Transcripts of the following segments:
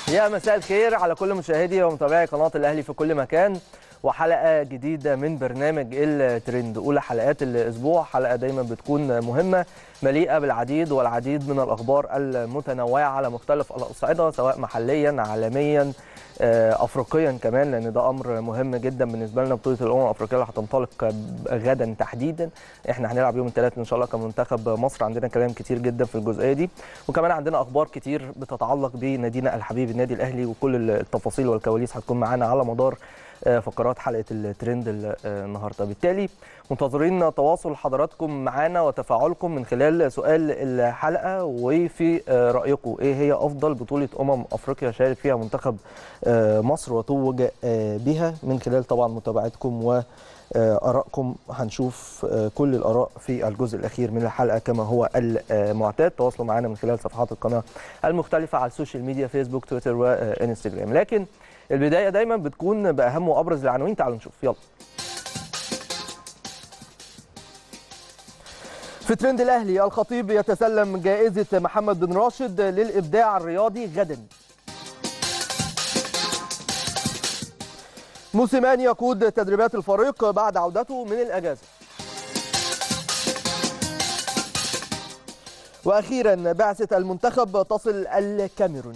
يا مساء الخير على كل مشاهدي ومتابعي قناه الاهلي في كل مكان وحلقه جديده من برنامج الترند اولى حلقات الاسبوع حلقه دايما بتكون مهمه مليئه بالعديد والعديد من الاخبار المتنوعه على مختلف الاصعده سواء محليا عالميا افريقيا كمان لان ده امر مهم جدا بالنسبه لنا بطوله الامم الافريقيه اللي هتنطلق غدا تحديدا احنا هنلعب يوم الثلاث ان شاء الله كمنتخب مصر عندنا كلام كتير جدا في الجزئيه دي وكمان عندنا اخبار كتير بتتعلق بنادينا الحبيب النادي الاهلي وكل التفاصيل والكواليس هتكون معانا على مدار فقرات حلقه الترند النهارده بالتالي منتظرين تواصل حضراتكم معانا وتفاعلكم من خلال سؤال الحلقه وفي رايكم ايه هي افضل بطوله امم افريقيا شارك فيها منتخب مصر وتوج بها من خلال طبعا متابعتكم و ارائكم هنشوف كل الاراء في الجزء الاخير من الحلقه كما هو المعتاد تواصلوا معنا من خلال صفحات القناه المختلفه على السوشيال ميديا فيسبوك تويتر وانستجرام لكن البدايه دايما بتكون باهم وابرز العناوين تعالوا نشوف يلا في ترند الاهلي الخطيب يتسلم جائزه محمد بن راشد للابداع الرياضي غدا موسيماني يقود تدريبات الفريق بعد عودته من الاجازه واخيرا بعثه المنتخب تصل الكاميرون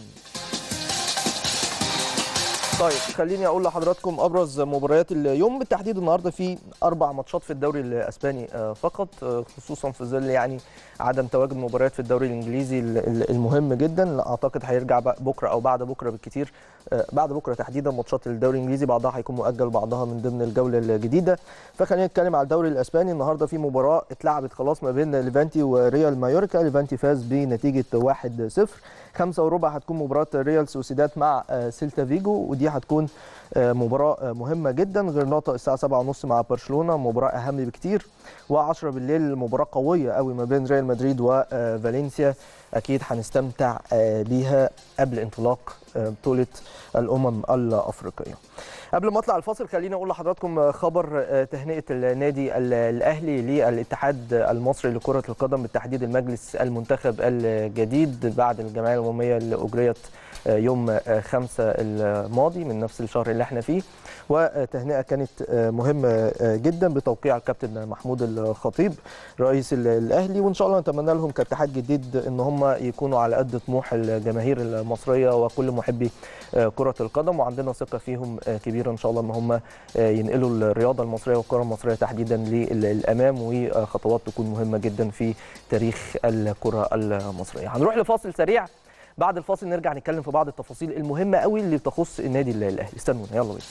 طيب خليني اقول لحضراتكم ابرز مباريات اليوم بالتحديد النهارده في اربع ماتشات في الدوري الاسباني فقط خصوصا في ظل يعني عدم تواجد مباريات في الدوري الانجليزي المهم جدا اعتقد هيرجع بكره او بعد بكره بالكثير بعد بكره تحديدا ماتشات الدوري الانجليزي بعضها هيكون مؤجل بعضها من ضمن الجوله الجديده فخلينا نتكلم على الدوري الاسباني النهارده في مباراه اتلعبت خلاص ما بين ليفانتي وريال مايوركا ليفانتي فاز بنتيجه 1-0 خمسة وربع هتكون مباراة ريال سوسيداد مع سيلتا فيجو ودي هتكون مباراة مهمة جدا غرناطة الساعة 7:30 مع برشلونة مباراة أهم بكتير و10 بالليل مباراة قوية قوي ما بين ريال مدريد وفالنسيا أكيد هنستمتع بيها قبل انطلاق بطولة الأمم الأفريقية قبل ما اطلع الفاصل خليني اقول لحضراتكم خبر تهنئه النادي الاهلي للاتحاد المصري لكره القدم بالتحديد المجلس المنتخب الجديد بعد الجمعيه العموميه اللي اجريت يوم 5 الماضي من نفس الشهر اللي احنا فيه وتهنئه كانت مهمه جدا بتوقيع الكابتن محمود الخطيب رئيس الاهلي وان شاء الله نتمنى لهم كاتحاد جديد ان هم يكونوا على قد طموح الجماهير المصريه وكل محبي كره القدم وعندنا ثقه فيهم كبيره ان شاء الله ان هم ينقلوا الرياضه المصريه والكره المصريه تحديدا للامام وخطوات تكون مهمه جدا في تاريخ الكره المصريه هنروح لفاصل سريع بعد الفاصل نرجع نتكلم في بعض التفاصيل المهمه قوي اللي تخص النادي الاهلي استنونا يلا بينا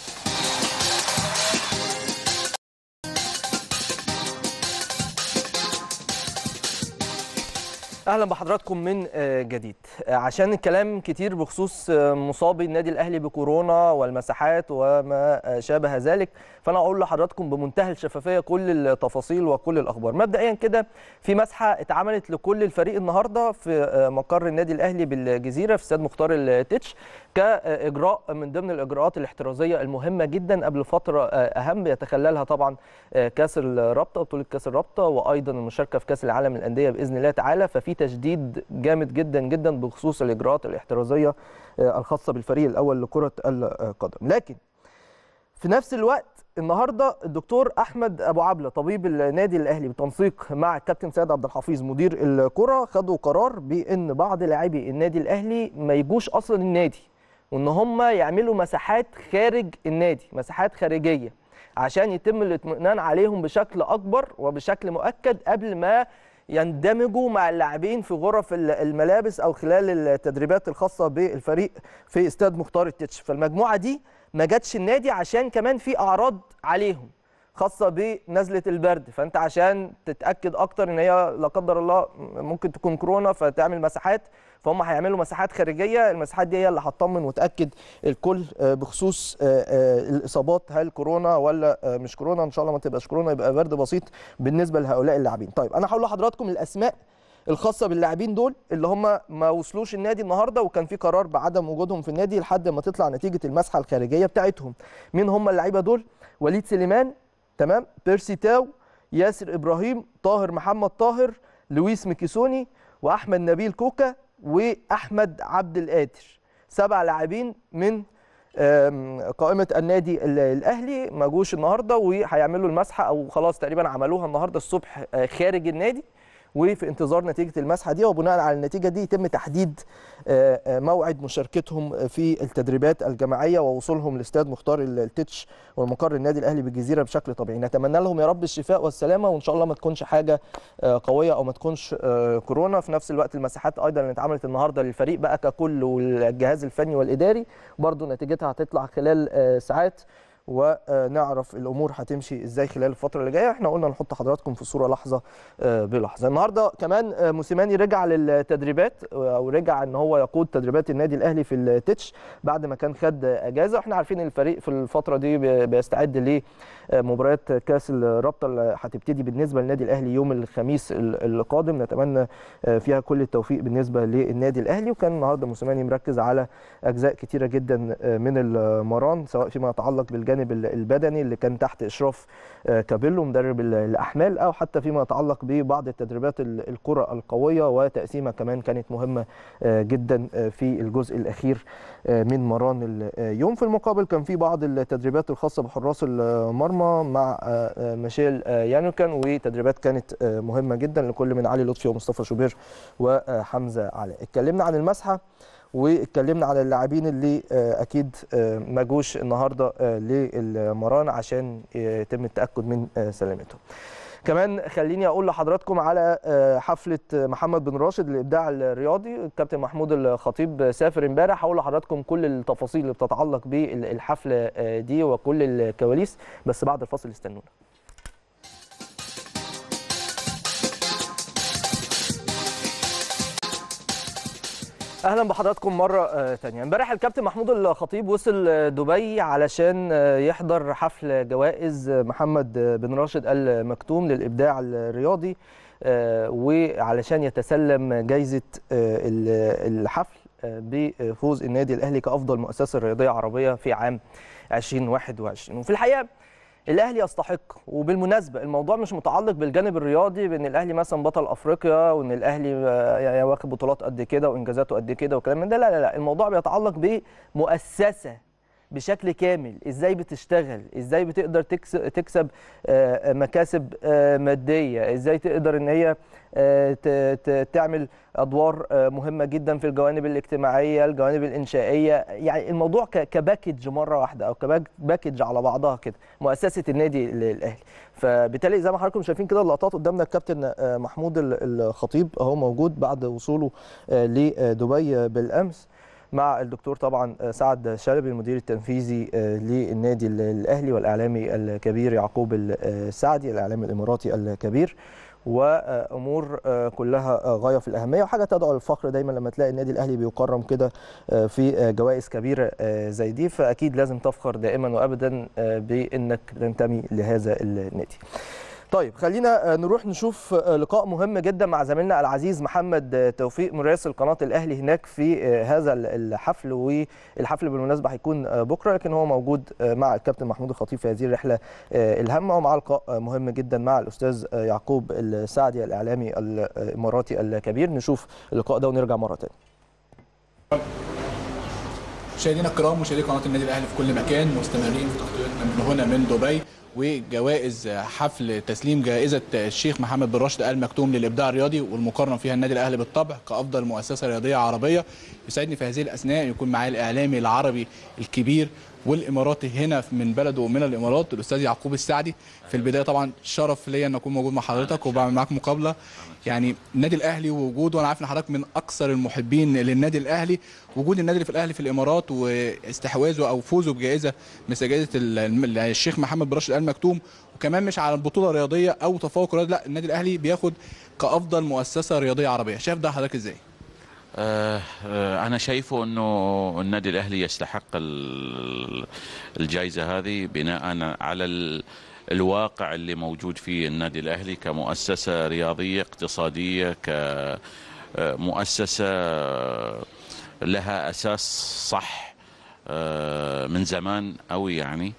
اهلا بحضراتكم من جديد عشان الكلام كتير بخصوص مصابي النادي الاهلي بكورونا والمساحات وما شابه ذلك فانا اقول لحضراتكم بمنتهى الشفافيه كل التفاصيل وكل الاخبار مبدئيا كده في مسحه اتعملت لكل الفريق النهارده في مقر النادي الاهلي بالجزيره في استاد مختار التتش كاجراء من ضمن الاجراءات الاحترازيه المهمه جدا قبل فتره اهم يتخللها طبعا كاس الرابطه بطوله كاس الرابطه وايضا المشاركه في كاس العالم للانديه باذن الله تعالى ففي تشديد جامد جدا جدا بخصوص الاجراءات الاحترازيه الخاصه بالفريق الاول لكره القدم لكن في نفس الوقت النهارده الدكتور احمد ابو عبله طبيب النادي الاهلي بالتنسيق مع الكابتن سيد عبد الحفيظ مدير الكره خدوا قرار بان بعض لاعبي النادي الاهلي ما يجوش اصلا النادي وان هم يعملوا مساحات خارج النادي مساحات خارجيه عشان يتم الاطمئنان عليهم بشكل اكبر وبشكل مؤكد قبل ما يندمجوا مع اللاعبين في غرف الملابس او خلال التدريبات الخاصه بالفريق في استاد مختار التتش فالمجموعه دي ما جاتش النادي عشان كمان في اعراض عليهم خاصه بنزله البرد فانت عشان تتاكد اكتر ان هي لا قدر الله ممكن تكون كورونا فتعمل مساحات فهم هيعملوا مساحات خارجيه المساحات دي هي اللي هتطمن وتاكد الكل بخصوص الاصابات هل كورونا ولا مش كورونا ان شاء الله ما تبقاش كورونا يبقى برد بسيط بالنسبه لهؤلاء اللاعبين طيب انا هقول لحضراتكم الاسماء الخاصه باللاعبين دول اللي هم ما وصلوش النادي النهارده وكان في قرار بعدم وجودهم في النادي لحد ما تطلع نتيجه المسحه الخارجيه بتاعتهم مين هم اللعيبه دول وليد سليمان تمام بيرسي تاو ياسر ابراهيم طاهر محمد طاهر لويس ميكيسوني واحمد نبيل كوكا واحمد عبد القادر سبع لاعبين من قائمه النادي الاهلي ما جوش النهارده وهيعملوا المسحه او خلاص تقريبا عملوها النهارده الصبح خارج النادي وفي انتظار نتيجه المسحه دي وبناء على النتيجه دي يتم تحديد موعد مشاركتهم في التدريبات الجماعيه ووصولهم لاستاد مختار التتش والمقر النادي الاهلي بالجزيره بشكل طبيعي نتمنى لهم يا رب الشفاء والسلامه وان شاء الله ما تكونش حاجه قويه او ما تكونش كورونا في نفس الوقت المساحات ايضا اللي اتعملت النهارده للفريق بقى ككل والجهاز الفني والاداري برضو نتيجتها هتطلع خلال ساعات ونعرف الامور هتمشي ازاي خلال الفتره اللي جايه احنا قلنا نحط حضراتكم في الصوره لحظه بلحظه النهارده كمان موسيماني رجع للتدريبات او رجع ان هو يقود تدريبات النادي الاهلي في التتش بعد ما كان خد اجازه احنا عارفين الفريق في الفتره دي بيستعد لمباريات كاس الرابطه اللي هتبتدي بالنسبه للنادي الاهلي يوم الخميس القادم نتمنى فيها كل التوفيق بالنسبه للنادي الاهلي وكان النهارده موسيماني مركز على اجزاء كتيره جدا من المران سواء فيما يتعلق بالجانب الجانب البدني اللي كان تحت اشراف كابيلو مدرب الاحمال او حتى فيما يتعلق ببعض التدريبات الكره القويه وتقسيمه كمان كانت مهمه جدا في الجزء الاخير من مران اليوم في المقابل كان في بعض التدريبات الخاصه بحراس المرمى مع ميشيل يانوكان وتدريبات كانت مهمه جدا لكل من علي لطفي ومصطفى شوبير وحمزه علاء اتكلمنا عن المسحه واتكلمنا على اللاعبين اللي اكيد ما جوش النهارده للمران عشان يتم التاكد من سلامتهم كمان خليني اقول لحضراتكم على حفله محمد بن راشد للابداع الرياضي الكابتن محمود الخطيب سافر امبارح هقول لحضراتكم كل التفاصيل اللي بتتعلق بالحفله دي وكل الكواليس بس بعد الفاصل استنونا اهلا بحضراتكم مره ثانيه امبارح الكابتن محمود الخطيب وصل دبي علشان يحضر حفل جوائز محمد بن راشد المكتوم للابداع الرياضي وعلشان يتسلم جائزه الحفل بفوز النادي الاهلي كافضل مؤسسه رياضيه عربيه في عام 2021 وفي الحقيقه الاهلي يستحق وبالمناسبه الموضوع مش متعلق بالجانب الرياضي بان الاهلي مثلا بطل افريقيا وان الاهلي يعني واخد بطولات قد كده وانجازاته قد كده وكلام من ده لا لا لا الموضوع بيتعلق بمؤسسه بشكل كامل ازاي بتشتغل ازاي بتقدر تكسب مكاسب ماديه ازاي تقدر ان هي تعمل ادوار مهمه جدا في الجوانب الاجتماعيه الجوانب الانشائيه يعني الموضوع كباكج مره واحده او كباكج على بعضها كده مؤسسه النادي الاهلي فبالتالي زي ما حضراتكم شايفين كده اللقطات قدامنا الكابتن محمود الخطيب اهو موجود بعد وصوله لدبي بالامس مع الدكتور طبعا سعد شلبي المدير التنفيذي للنادي الاهلي والاعلامي الكبير يعقوب السعدي الاعلامي الاماراتي الكبير وامور كلها غايه في الاهميه وحاجه تدعو للفخر دايما لما تلاقي النادي الاهلي بيكرم كده في جوائز كبيره زي دي فاكيد لازم تفخر دائما وابدا بانك تنتمي لهذا النادي. طيب خلينا نروح نشوف لقاء مهم جدا مع زميلنا العزيز محمد توفيق مراسل قناه الاهلي هناك في هذا الحفل والحفل بالمناسبه هيكون بكره لكن هو موجود مع الكابتن محمود الخطيب في هذه الرحله الهامه ومع لقاء مهم جدا مع الاستاذ يعقوب السعدي الاعلامي الاماراتي الكبير نشوف اللقاء ده ونرجع مره ثانيه مشاهدينا الكرام مشاهدي قناه النادي الاهلي في كل مكان مستمرين في تغطيتنا من هنا من دبي وجوائز حفل تسليم جائزة الشيخ محمد بن راشد آل مكتوم للإبداع الرياضي والمقارنة فيها النادي الأهلي بالطبع كأفضل مؤسسة رياضية عربية يسعدني في هذه الأثناء يكون معايا الإعلامي العربي الكبير والاماراتي هنا من بلده ومن الامارات الاستاذ يعقوب السعدي في البدايه طبعا شرف ليا ان اكون موجود مع حضرتك وبعمل معاك مقابله يعني النادي الاهلي ووجوده وانا عارف ان حضرتك من اكثر المحبين للنادي الاهلي وجود النادي في الاهلي في الامارات واستحواذه او فوزه بجائزه مثل جائزه الشيخ محمد بن راشد ال مكتوم وكمان مش على البطوله الرياضيه او تفوق رياضي لا النادي الاهلي بياخد كافضل مؤسسه رياضيه عربيه شايف ده حضرتك ازاي آه آه انا شايفه انه النادي الاهلي يستحق الجائزه هذه بناء على الواقع اللي موجود فيه النادي الاهلي كمؤسسه رياضيه اقتصاديه كمؤسسه لها اساس صح آه من زمان قوي يعني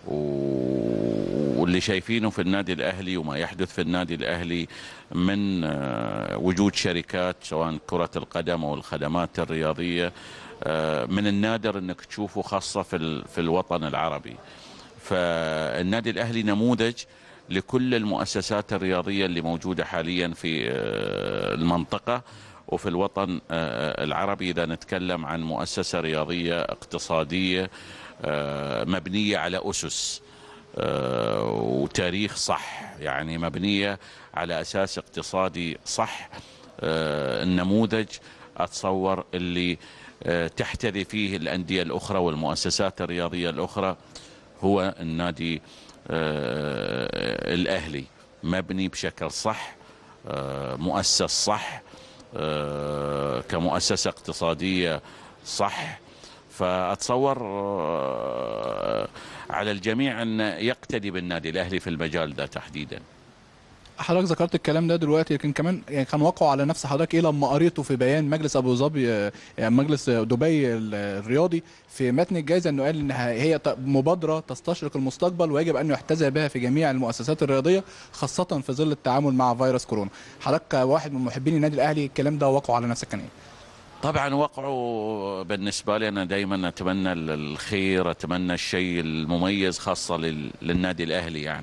واللي شايفينه في النادي الاهلي وما يحدث في النادي الاهلي من وجود شركات سواء كره القدم او الخدمات الرياضيه آه، من النادر انك تشوفه خاصه في ال- في الوطن العربي فالنادي الاهلي نموذج لكل المؤسسات الرياضيه اللي موجوده حاليا في آه، المنطقه وفي الوطن آه، العربي اذا نتكلم عن مؤسسه رياضيه اقتصاديه آه، مبنيه على اسس آه، وتاريخ صح يعني مبنيه على اساس اقتصادي صح آه، النموذج اتصور اللي آه، تحتذي فيه الانديه الاخرى والمؤسسات الرياضيه الاخرى هو النادي آه، الاهلي مبني بشكل صح آه، مؤسس صح آه، كمؤسسه اقتصاديه صح فاتصور آه، على الجميع ان يقتدي بالنادي الاهلي في المجال ده تحديدا حضرتك ذكرت الكلام ده دلوقتي لكن كمان يعني كان واقعه على نفس حضرتك ايه لما قريته في بيان مجلس ابو ظبي آه، يعني مجلس دبي ال- الرياضي في متن الجائزه انه قال انها هي ت- مبادره تستشرق المستقبل ويجب ان يحتذى بها في جميع المؤسسات الرياضيه خاصه في ظل التعامل مع فيروس كورونا حضرتك واحد من محبين النادي الاهلي الكلام ده واقعه على نفسك كان ايه طبعا وقعه بالنسبه لي انا دائما اتمنى ال- الخير اتمنى الشيء المميز خاصه لل- للنادي الاهلي يعني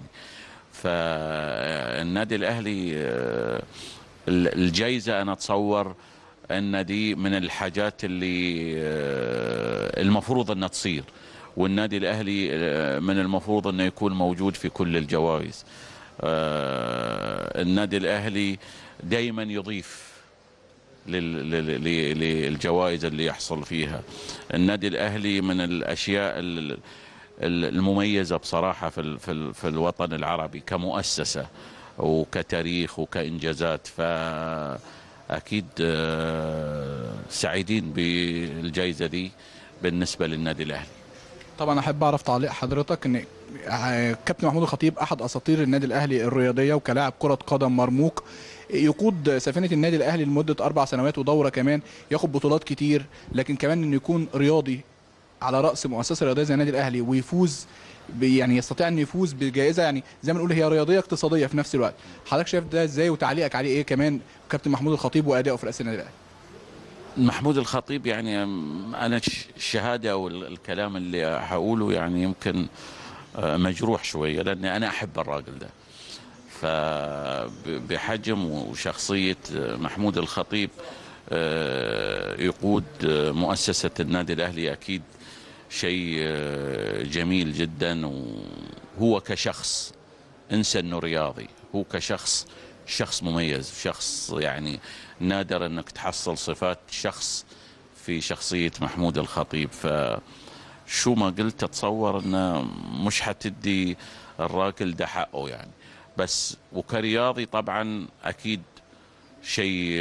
فالنادي الاهلي آه، ال- الجائزه انا اتصور ان دي من الحاجات اللي آه، المفروض انها تصير والنادي الاهلي آه، من المفروض انه يكون موجود في كل الجوائز آه، النادي الاهلي دائما يضيف لل- لل- لل- للجوائز اللي يحصل فيها النادي الأهلي من الأشياء ال- ال- المميزة بصراحة في ال- في ال- في الوطن العربي كمؤسسة وكتاريخ وكإنجازات فأكيد آه، سعيدين بالجائزة دي بالنسبة للنادي الأهلي طبعا احب اعرف تعليق حضرتك ان آه، كابتن محمود الخطيب احد اساطير النادي الاهلي الرياضيه وكلاعب كره قدم مرموق يقود سفينه النادي الاهلي لمده اربع سنوات ودوره كمان ياخد بطولات كتير لكن كمان انه يكون رياضي على راس مؤسسه رياضيه زي النادي الاهلي ويفوز ب- يعني يستطيع ان يفوز بجائزه يعني زي ما نقول هي رياضيه اقتصاديه في نفس الوقت حضرتك شايف ده ازاي وتعليقك عليه ايه كمان كابتن محمود الخطيب وادائه في رئاسه النادي الاهلي محمود الخطيب يعني انا ش- الشهاده او ال- الكلام اللي هقوله يعني يمكن آه، مجروح شويه لاني انا احب الراجل ده فبحجم وشخصيه آه، محمود الخطيب آه، يقود آه، مؤسسه النادي الاهلي اكيد شيء آه، جميل جدا وهو كشخص انسى انه رياضي هو كشخص شخص مميز شخص يعني نادر انك تحصل صفات شخص في شخصية محمود الخطيب فشو ما قلت اتصور انه مش حتدي الراجل ده حقه يعني بس وكرياضي طبعا اكيد شيء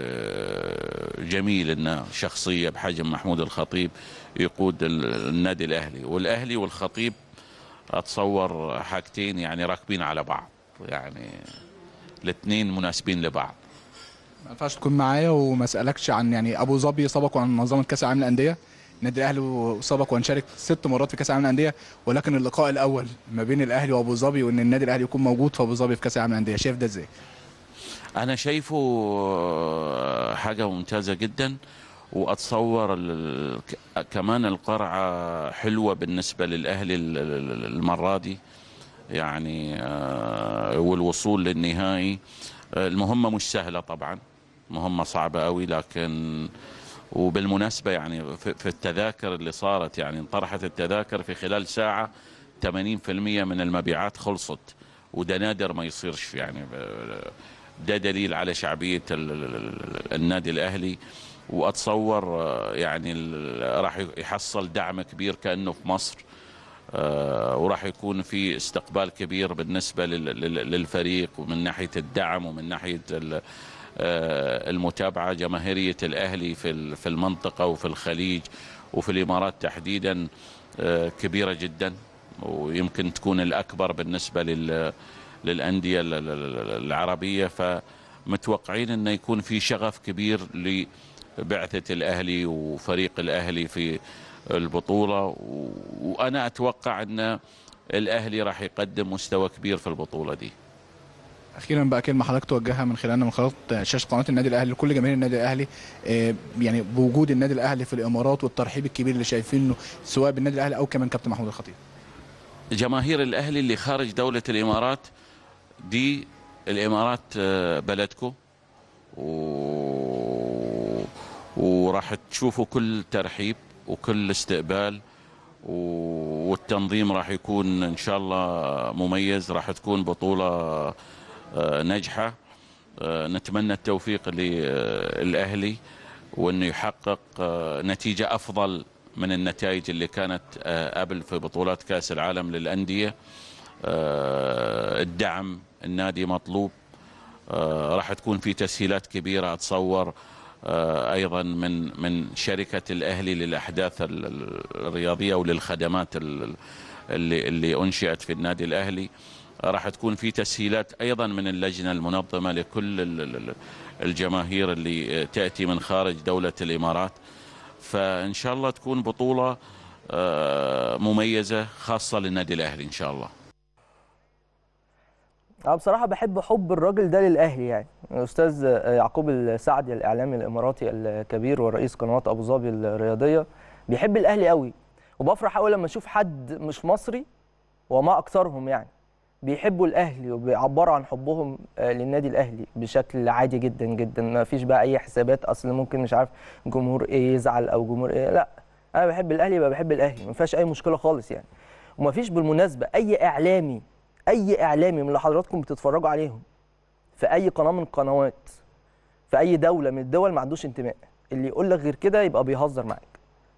آه، جميل انه شخصيه بحجم محمود الخطيب يقود ال- النادي الاهلي والاهلي والخطيب اتصور حاجتين يعني راكبين على بعض يعني الاثنين مناسبين لبعض ما ينفعش تكون معايا وما اسالكش عن يعني ابو ظبي سبق وعن منظمه كاس العالم للانديه النادي الاهلي سبق وان شارك ست مرات في كاس العالم للانديه ولكن اللقاء الاول ما بين الاهلي وابو ظبي وان النادي الاهلي يكون موجود في ابو ظبي في كاس العالم للانديه شايف ده ازاي؟ انا شايفه آه، حاجه ممتازه جدا واتصور ال- ك- كمان القرعه حلوه بالنسبه للاهلي ال- ال- المره دي يعني آه، والوصول للنهائي آه، المهمه مش سهله طبعا مهمه صعبه قوي لكن وبالمناسبه يعني في في التذاكر اللي صارت يعني انطرحت التذاكر في خلال ساعه 80% من المبيعات خلصت وده نادر ما يصيرش يعني ب- ده دليل على شعبيه ال- ال- ال- النادي الاهلي واتصور آه، يعني ال- راح يحصل دعم كبير كانه في مصر آه، وراح يكون في استقبال كبير بالنسبه لل- لل- للفريق ومن ناحيه الدعم ومن ناحيه ال- آه، المتابعه جماهيريه الاهلي في ال- في المنطقه وفي الخليج وفي الامارات تحديدا آه، كبيره جدا ويمكن تكون الاكبر بالنسبه لل للانديه ال- ال- ال- العربيه فمتوقعين انه يكون في شغف كبير لبعثه الاهلي وفريق الاهلي في البطوله و- وانا اتوقع ان الاهلي راح يقدم مستوى كبير في البطوله دي اخيرا بقى كلمه حضرتك توجهها من خلالنا من خلال شاشه قناه النادي الاهلي لكل جماهير النادي الاهلي آه، يعني بوجود النادي الاهلي في الامارات والترحيب الكبير اللي شايفينه سواء بالنادي الاهلي او كمان كابتن محمود الخطيب جماهير الاهلي اللي خارج دوله الامارات دي الامارات آه، بلدكم و... وراح تشوفوا كل ترحيب وكل استقبال و- والتنظيم راح يكون ان شاء الله مميز راح تكون بطوله آه، ناجحه آه، نتمنى التوفيق للاهلي وانه يحقق آه، نتيجه افضل من النتائج اللي كانت آه، قبل في بطولات كاس العالم للانديه آه، الدعم النادي مطلوب آه، راح تكون في تسهيلات كبيره اتصور آه، ايضا من من شركه الاهلي للاحداث ال- ال- الرياضيه وللخدمات ال- اللي اللي انشئت في النادي الاهلي راح تكون في تسهيلات ايضا من اللجنه المنظمه لكل ال- ال- الجماهير اللي تاتي من خارج دوله الامارات فان شاء الله تكون بطوله آه، مميزه خاصه للنادي الاهلي ان شاء الله انا بصراحه بحب حب الراجل ده للاهلي يعني الاستاذ يعقوب السعدي الاعلامي الاماراتي الكبير ورئيس قناه ابو ظبي الرياضيه بيحب الاهلي قوي وبفرح قوي لما اشوف حد مش مصري وما اكثرهم يعني بيحبوا الاهلي وبيعبروا عن حبهم آه، للنادي الاهلي بشكل عادي جدا جدا ما فيش بقى اي حسابات اصل ممكن مش عارف جمهور ايه يزعل او جمهور ايه لا انا بحب الاهلي يبقى بحب الاهلي ما فيهاش اي مشكله خالص يعني وما فيش بالمناسبه اي اعلامي اي اعلامي من اللي حضراتكم بتتفرجوا عليهم في اي قناه من القنوات في اي دوله من الدول ما عندوش انتماء اللي يقول لك غير كده يبقى بيهزر معاك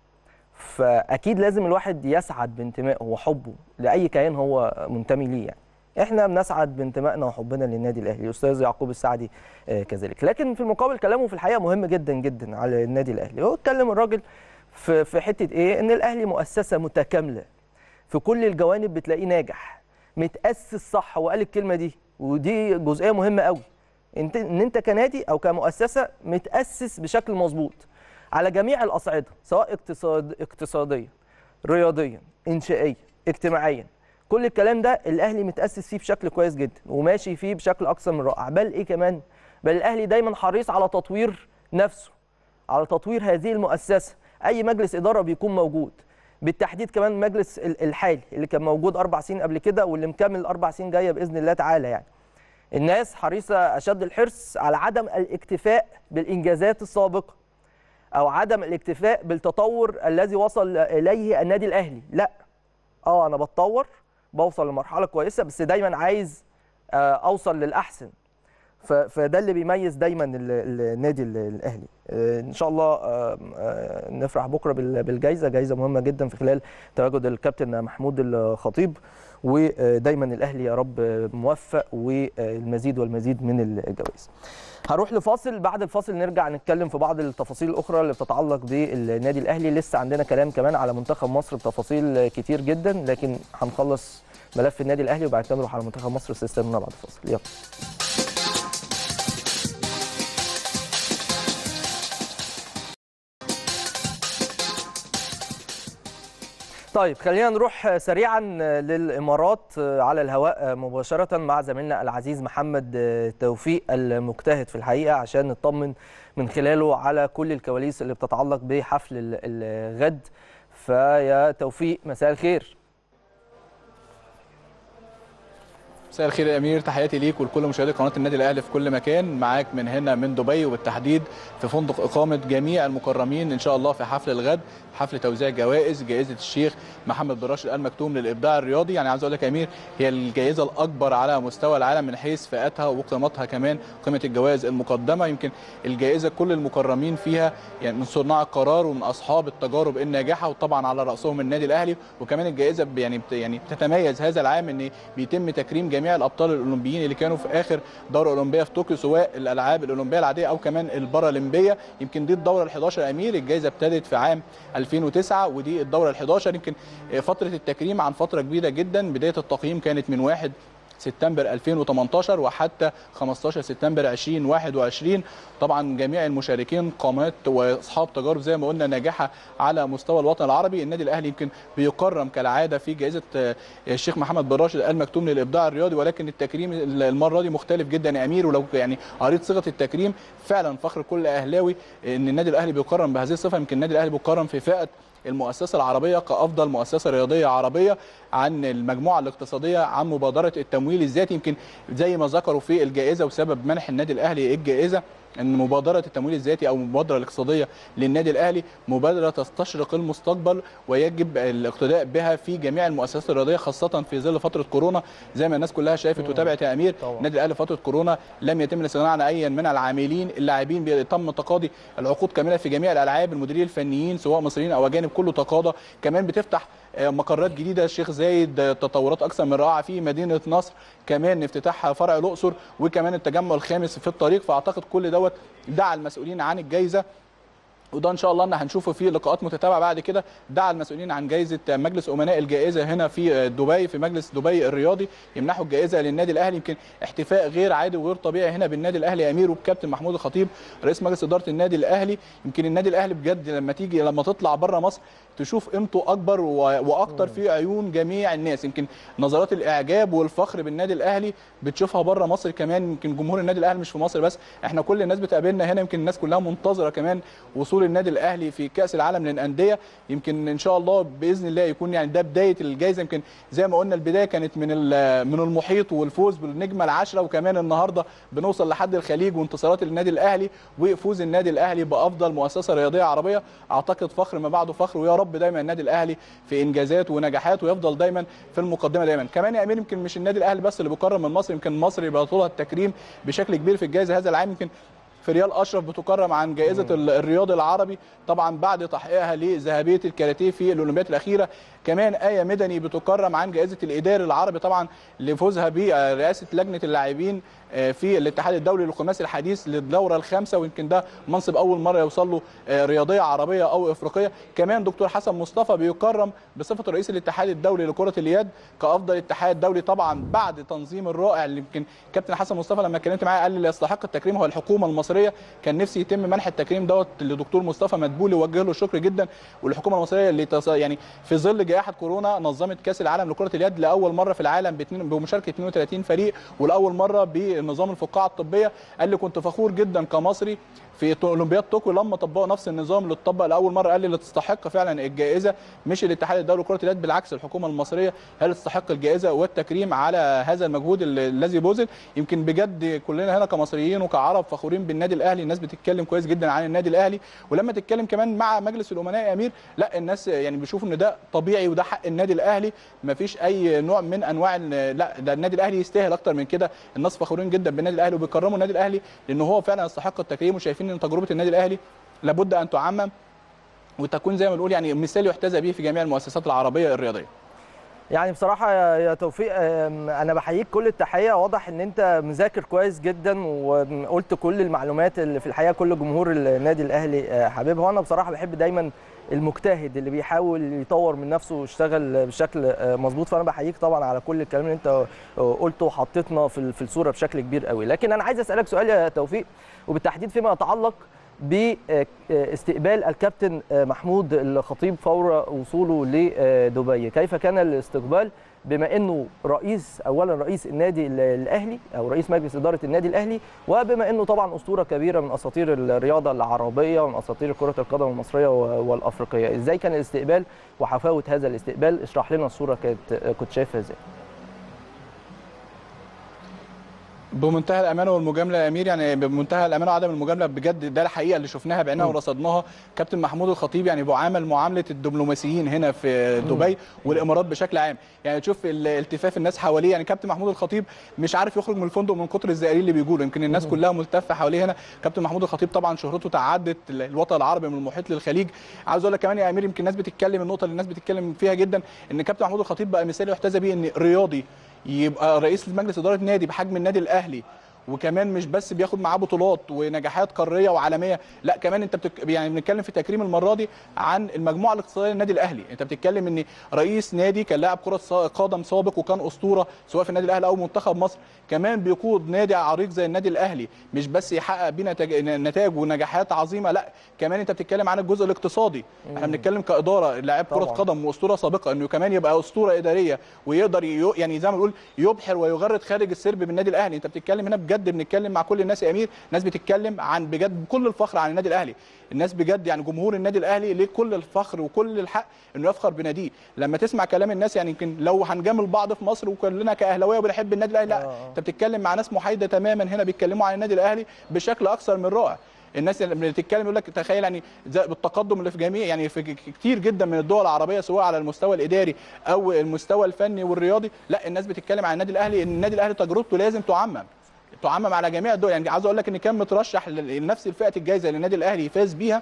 فاكيد لازم الواحد يسعد بانتمائه وحبه لاي كيان هو منتمي ليه يعني احنا بنسعد بانتمائنا وحبنا للنادي الاهلي الاستاذ يعقوب السعدي آه، كذلك لكن في المقابل كلامه في الحقيقه مهم جدا جدا على النادي الاهلي هو اتكلم الراجل في في حته ايه ان الاهلي مؤسسه متكامله في كل الجوانب بتلاقيه ناجح متاسس صح وقال الكلمه دي ودي جزئيه مهمه قوي انت ان انت كنادي او كمؤسسه متاسس بشكل مظبوط على جميع الاصعده سواء اقتصاد اقتصاديا رياضيا انشائيا اجتماعيا كل الكلام ده الاهلي متاسس فيه بشكل كويس جدا وماشي فيه بشكل اكثر من رائع بل ايه كمان بل الاهلي دايما حريص على تطوير نفسه على تطوير هذه المؤسسه اي مجلس اداره بيكون موجود بالتحديد كمان المجلس ال- الحالي اللي كان موجود اربع سنين قبل كده واللي مكمل اربع سنين جايه باذن الله تعالى يعني الناس حريصه اشد الحرص على عدم الاكتفاء بالانجازات السابقه او عدم الاكتفاء بالتطور الذي وصل اليه النادي الاهلي لا اه انا بتطور بوصل لمرحله كويسه بس دايما عايز آه، اوصل للاحسن ف- فده اللي بيميز دايما ال- ال- النادي ال- الاهلي آه، ان شاء الله آه، آه، نفرح بكره بال- بالجائزه جائزه مهمه جدا في خلال تواجد الكابتن محمود الخطيب ودايما الاهلي يا رب موفق والمزيد والمزيد من الجوائز هروح لفاصل بعد الفاصل نرجع نتكلم في بعض التفاصيل الاخرى اللي بتتعلق بالنادي الاهلي لسه عندنا كلام كمان على منتخب مصر بتفاصيل كتير جدا لكن هنخلص ملف النادي الاهلي وبعد كده نروح على منتخب مصر بس استنونا بعد الفاصل يلا طيب خلينا نروح سريعا للامارات على الهواء مباشره مع زميلنا العزيز محمد توفيق المجتهد في الحقيقه عشان نطمن من خلاله على كل الكواليس اللي بتتعلق بحفل الغد فيا توفيق مساء الخير مساء الخير يا امير تحياتي ليك ولكل مشاهدي قناه النادي الاهلي في كل مكان معاك من هنا من دبي وبالتحديد في فندق اقامه جميع المكرمين ان شاء الله في حفل الغد حفل توزيع جوائز جائزه الشيخ محمد بن راشد ال مكتوم للابداع الرياضي يعني عاوز اقول لك يا امير هي الجائزه الاكبر على مستوى العالم من حيث فئاتها وقيمتها كمان قيمه الجوائز المقدمه يمكن الجائزه كل المكرمين فيها يعني من صناع القرار ومن اصحاب التجارب الناجحه وطبعا على راسهم النادي الاهلي وكمان الجائزه ب- يعني بت- يعني بتتميز هذا العام ان بيتم تكريم جميع الابطال الاولمبيين اللي كانوا في اخر دوره اولمبيه في طوكيو سواء الالعاب الاولمبيه العاديه او كمان البارالمبيه يمكن دي الدوره ال11 يا امير الجائزه ابتدت في عام 2009 ودي الدوره ال11 يمكن فتره التكريم عن فتره كبيره جدا بدايه التقييم كانت من 1 سبتمبر 2018 وحتى 15 سبتمبر 2021 طبعا جميع المشاركين قامات واصحاب تجارب زي ما قلنا ناجحه على مستوى الوطن العربي النادي الاهلي يمكن بيكرم كالعاده في جائزه آه، الشيخ محمد بن راشد ال مكتوم للابداع الرياضي ولكن التكريم المره دي مختلف جدا يا امير ولو يعني قريت صيغه التكريم فعلا فخر كل اهلاوي ان النادي الاهلي بيكرم بهذه الصفه يمكن النادي الاهلي بيكرم في فئه المؤسسه العربيه كافضل مؤسسه رياضيه عربيه عن المجموعه الاقتصاديه عن مبادره التمويل الذاتي يمكن زي ما ذكروا في الجائزه وسبب منح النادي الاهلي الجائزه ان مبادره التمويل الذاتي او المبادره الاقتصاديه للنادي الاهلي مبادره تستشرق المستقبل ويجب الاقتداء بها في جميع المؤسسات الرياضيه خاصه في ظل فتره كورونا زي ما الناس كلها شافت وتابعت يا امير طبعاً. النادي الاهلي فتره كورونا لم يتم الاستغناء عن اي من العاملين اللاعبين بي- تم تقاضي العقود كامله في جميع الالعاب المديرين الفنيين سواء مصريين او اجانب كله تقاضى كمان بتفتح آه، مقرات جديده الشيخ زايد آه، تطورات اكثر من رائعه في مدينه نصر كمان افتتاح فرع الاقصر وكمان التجمع الخامس في الطريق فاعتقد كل دوت دعا المسؤولين عن الجائزه وده ان شاء الله ان هنشوفه في لقاءات متتابعه بعد كده دعا المسؤولين عن جائزه مجلس امناء الجائزه هنا في دبي في مجلس دبي الرياضي يمنحوا الجائزه للنادي الاهلي يمكن احتفاء غير عادي وغير طبيعي هنا بالنادي الاهلي يا امير وبكابتن محمود الخطيب رئيس مجلس اداره النادي الاهلي يمكن النادي الاهلي بجد لما تيجي لما تطلع بره مصر تشوف قيمته اكبر و- واكتر في عيون جميع الناس يمكن نظرات الاعجاب والفخر بالنادي الاهلي بتشوفها بره مصر كمان يمكن جمهور النادي الاهلي مش في مصر بس احنا كل الناس بتقابلنا هنا يمكن الناس كلها منتظره كمان وصول النادي الاهلي في كاس العالم للانديه يمكن ان شاء الله باذن الله يكون يعني ده بدايه الجائزه يمكن زي ما قلنا البدايه كانت من ال- من المحيط والفوز بالنجمه العاشره وكمان النهارده بنوصل لحد الخليج وانتصارات النادي الاهلي وفوز النادي الاهلي بافضل مؤسسه رياضيه عربيه اعتقد فخر ما بعده فخر ويا رب دايما النادي الاهلي في انجازات ونجاحات ويفضل دايما في المقدمه دايما كمان يا امير يمكن مش النادي الاهلي بس اللي بيكرم من مصر يمكن مصر يبقى طولها التكريم بشكل كبير في الجائزه هذا العام يمكن في ريال اشرف بتكرم عن جائزه ال- الرياضي العربي طبعا بعد تحقيقها لذهبيه الكاراتيه في الاولمبياد الاخيره كمان ايه مدني بتكرم عن جائزه الاداري العربي طبعا لفوزها برئاسه لجنه اللاعبين آه، في الاتحاد الدولي للخماسي الحديث للدوره الخامسه ويمكن ده منصب اول مره يوصل له آه، رياضيه عربيه او افريقيه كمان دكتور حسن مصطفى بيكرم بصفه رئيس الاتحاد الدولي لكره اليد كافضل اتحاد دولي طبعا بعد تنظيم الرائع اللي يمكن كابتن حسن مصطفى لما اتكلمت معاه قال لي اللي يستحق التكريم هو الحكومه المصريه كان نفسي يتم منح التكريم دوت لدكتور مصطفى مدبولي وجه له الشكر جدا والحكومه المصريه اللي تص... يعني في ظل جائحه كورونا نظمت كاس العالم لكره اليد لاول مره في العالم باتنين- بمشاركه 32 فريق ولاول مره بنظام الفقاعه الطبيه قال لي كنت فخور جدا كمصري في تو- اولمبياد طوكيو لما طبقوا نفس النظام اللي اتطبق لاول مره قال لي اللي تستحق فعلا الجائزه مش الاتحاد الدولي لكره اليد بالعكس الحكومه المصريه هي اللي تستحق الجائزه والتكريم على هذا المجهود ال- الذي بذل يمكن بجد كلنا هنا كمصريين وكعرب فخورين بالنادي الاهلي الناس بتتكلم كويس جدا عن النادي الاهلي ولما تتكلم كمان مع مجلس الامناء يا امير لا الناس يعني بيشوفوا ان ده طبيعي وده حق النادي الاهلي مفيش اي نوع من انواع ال- لا ده النادي الاهلي يستاهل اكتر من كده الناس فخورين جدا بالنادي الاهلي وبيكرموا النادي الاهلي لان هو فعلا يستحق التكريم وشايفين ان تجربه النادي الاهلي لابد ان تعمم وتكون زي ما بنقول يعني مثال يحتذى به في جميع المؤسسات العربيه الرياضيه يعني بصراحة يا يا توفيق أم، أنا بحييك كل التحية واضح إن أنت مذاكر كويس جدا وقلت كل المعلومات اللي في الحقيقة كل جمهور النادي الأهلي آه، حبيبها وأنا بصراحة بحب دايما المجتهد اللي بيحاول يطور من نفسه ويشتغل بشكل آه، مظبوط فأنا بحييك طبعا على كل الكلام اللي أنت آه، قلته وحطيتنا في في الصورة بشكل كبير قوي لكن أنا عايز أسألك سؤال يا توفيق وبالتحديد فيما يتعلق باستقبال الكابتن محمود الخطيب فور وصوله لدبي كيف كان الاستقبال بما انه رئيس اولا رئيس النادي الاهلي او رئيس مجلس اداره النادي الاهلي وبما انه طبعا اسطوره كبيره من اساطير الرياضه العربيه ومن اساطير كره القدم المصريه والافريقيه ازاي كان الاستقبال وحفاوه هذا الاستقبال اشرح لنا الصوره كانت كنت شايفها ازاي بمنتهى الامانه والمجامله يا امير يعني بمنتهى الامانه وعدم المجامله بجد ده الحقيقه اللي شفناها بعيننا ورصدناها كابتن محمود الخطيب يعني بيعامل معامله الدبلوماسيين هنا في دبي والامارات بشكل عام يعني تشوف ال- التفاف الناس حواليه يعني كابتن محمود الخطيب مش عارف يخرج من الفندق من كتر الزائرين اللي بيجوا له يمكن الناس كلها ملتفه حواليه هنا كابتن محمود الخطيب طبعا شهرته تعدت الوطن العربي من المحيط للخليج عاوز اقول لك كمان يا امير يمكن الناس بتتكلم النقطه اللي الناس بتتكلم فيها جدا ان كابتن محمود الخطيب بقى مثال يحتذى بيه ان رياضي يبقى رئيس مجلس اداره نادي بحجم النادي الاهلي وكمان مش بس بياخد معاه بطولات ونجاحات قاريه وعالميه لا كمان انت بتك... يعني بنتكلم في تكريم المره دي عن المجموعه الاقتصاديه للنادي الاهلي انت بتتكلم ان رئيس نادي كان لاعب كره صا- قدم سابق وكان اسطوره سواء في النادي الاهلي او منتخب مصر كمان بيقود نادي عريق زي النادي الاهلي مش بس يحقق بيه نتاج... نتائج ونجاحات عظيمه لا كمان انت بتتكلم عن الجزء الاقتصادي احنا بنتكلم كاداره لاعب كره طبعاً. قدم واسطوره سابقه انه كمان يبقى اسطوره اداريه ويقدر ي... يعني زي ما بنقول يبحر ويغرد خارج السرب بالنادي الاهلي انت بتتكلم هنا بجد بنتكلم مع كل الناس يا امير ناس بتتكلم عن بجد بكل الفخر عن النادي الاهلي الناس بجد يعني جمهور النادي الاهلي ليه كل الفخر وكل الحق انه يفخر بناديه لما تسمع كلام الناس يعني يمكن لو هنجامل بعض في مصر وكلنا كاهلاويه وبنحب النادي الاهلي لا آه. انت بتتكلم مع ناس محايده تماما هنا بيتكلموا عن النادي الاهلي بشكل اكثر من رائع الناس اللي بتتكلم يقول لك تخيل يعني زي بالتقدم اللي في جميع يعني في ك- كتير جدا من الدول العربيه سواء على المستوى الاداري او المستوى الفني والرياضي لا الناس بتتكلم عن النادي الاهلي ان النادي الاهلي تجربته لازم تعمم تعمم على جميع الدول يعني عاوز اقول لك ان كان مترشح ل- لنفس الفئه الجائزه اللي النادي الاهلي فاز بيها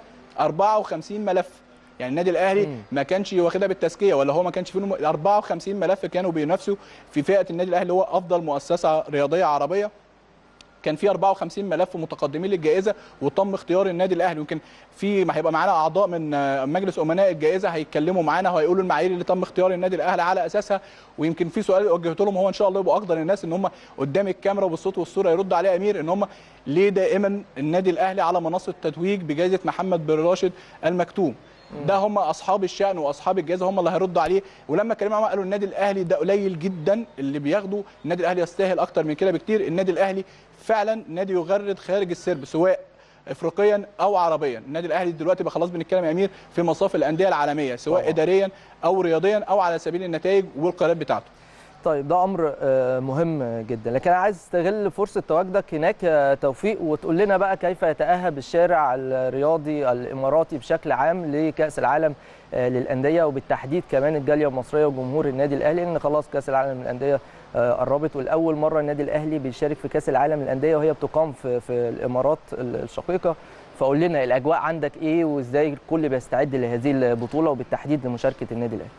54 ملف يعني النادي الاهلي مم. ما كانش واخدها بالتزكيه ولا هو ما كانش فيهم 54 ملف كانوا بينافسوا في فئه النادي الاهلي اللي هو افضل مؤسسه رياضيه عربيه كان في 54 ملف متقدمين للجائزه وتم اختيار النادي الاهلي يمكن في ما هيبقى معانا اعضاء من آه، مجلس امناء الجائزه هيتكلموا معانا وهيقولوا المعايير اللي تم اختيار النادي الاهلي على اساسها ويمكن في سؤال وجهته لهم هو ان شاء الله يبقوا اقدر الناس ان هم قدام الكاميرا وبالصوت والصوره يرد عليه امير ان هم ليه دائما النادي الاهلي على منصه التتويج بجائزه محمد بن راشد المكتوم ده هم اصحاب الشان واصحاب الجائزه هم اللي هيردوا عليه ولما اتكلموا معاهم قالوا النادي الاهلي ده قليل جدا اللي بياخده النادي الاهلي يستاهل اكتر من كده بكتير النادي الاهلي فعلا نادي يغرد خارج السرب سواء افريقيا او عربيا النادي الاهلي دلوقتي بقى خلاص بنتكلم يا امير في مصاف الانديه العالميه سواء طبعاً. اداريا او رياضيا او على سبيل النتائج والقرارات بتاعته طيب ده امر آه، مهم جدا لكن انا عايز استغل فرصه تواجدك هناك يا توفيق وتقول لنا بقى كيف يتاهب الشارع الرياضي الاماراتي بشكل عام لكاس العالم آه، للانديه وبالتحديد كمان الجاليه المصريه وجمهور النادي الاهلي لان خلاص كاس العالم للانديه آه، قربت والاول مره النادي الاهلي بيشارك في كاس العالم للانديه وهي بتقام في في الامارات الشقيقه فقول لنا الاجواء عندك ايه وازاي الكل بيستعد لهذه البطوله وبالتحديد لمشاركه النادي الاهلي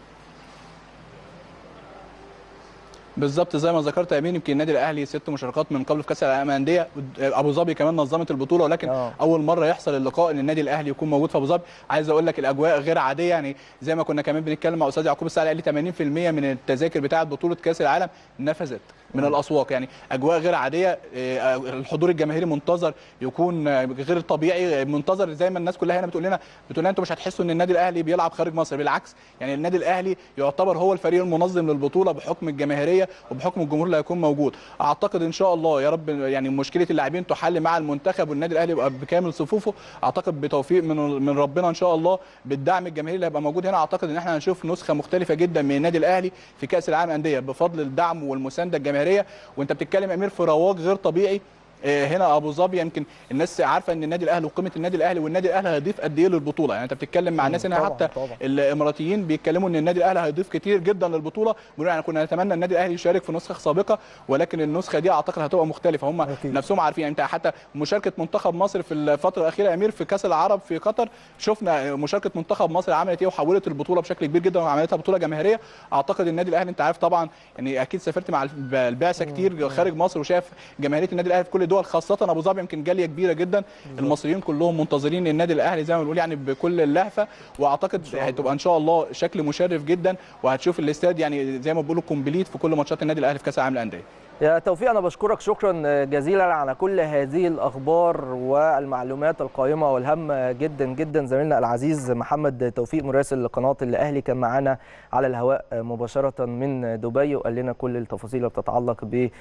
بالظبط زي ما ذكرت يا امين يمكن النادي الاهلي ست مشاركات من قبل في كاس العالم للانديه ابو ظبي كمان نظمت البطوله ولكن آه. اول مره يحصل اللقاء ان النادي الاهلي يكون موجود في ابو ظبي عايز اقول لك الاجواء غير عاديه يعني زي ما كنا كمان بنتكلم مع استاذ يعقوب السعد قال لي 80% من التذاكر بتاعه بطوله كاس العالم نفذت من الاسواق يعني اجواء غير عاديه آه، الحضور الجماهيري منتظر يكون آه، غير طبيعي منتظر زي ما الناس كلها هنا بتقول لنا بتقول لنا انتوا مش هتحسوا ان النادي الاهلي بيلعب خارج مصر بالعكس يعني النادي الاهلي يعتبر هو الفريق المنظم للبطوله بحكم الجماهيريه وبحكم الجمهور اللي هيكون موجود اعتقد ان شاء الله يا رب يعني مشكله اللاعبين تحل مع المنتخب والنادي الاهلي يبقى بكامل صفوفه اعتقد بتوفيق من من ربنا ان شاء الله بالدعم الجماهيري اللي هيبقى موجود هنا اعتقد ان احنا هنشوف نسخه مختلفه جدا من النادي الاهلي في كاس العالم انديه بفضل الدعم والمسانده الجماهيريه وانت بتتكلم يا امير في رواج غير طبيعي آه، هنا ابو ظبي يمكن الناس عارفه ان النادي الاهلي وقيمه النادي الاهلي والنادي الاهلي هيضيف قد ايه للبطوله يعني انت بتتكلم مع الناس هنا طبعاً، حتى طبعاً. الاماراتيين بيتكلموا ان النادي الاهلي هيضيف كتير جدا للبطوله بيقولوا يعني كنا نتمنى النادي الاهلي يشارك في نسخه سابقه ولكن النسخه دي اعتقد هتبقى مختلفه هم أكيد. نفسهم عارفين يعني انت حتى مشاركه منتخب مصر في الفتره الاخيره يا امير في كاس العرب في قطر شفنا مشاركه منتخب مصر عملت ايه وحولت البطوله بشكل كبير جدا وعملتها بطوله جماهيريه اعتقد النادي الاهلي انت عارف طبعا يعني اكيد سافرت مع الب- البعثه كتير خارج مصر وشاف جماهيريه النادي الاهلي في كل الدول خاصه ابو ظبي يمكن جاليه كبيره جدا المصريين كلهم منتظرين النادي الاهلي زي ما بنقول يعني بكل اللهفه واعتقد هتبقى ان شاء الله شكل مشرف جدا وهتشوف الاستاد يعني زي ما بيقولوا كومبليت في كل ماتشات النادي الاهلي في كاس العالم للانديه يا توفيق انا بشكرك شكرا جزيلا على كل هذه الاخبار والمعلومات القائمه والهامه جدا جدا زميلنا العزيز محمد توفيق مراسل قناه الاهلي كان معانا على الهواء مباشره من دبي وقال لنا كل التفاصيل اللي بتتعلق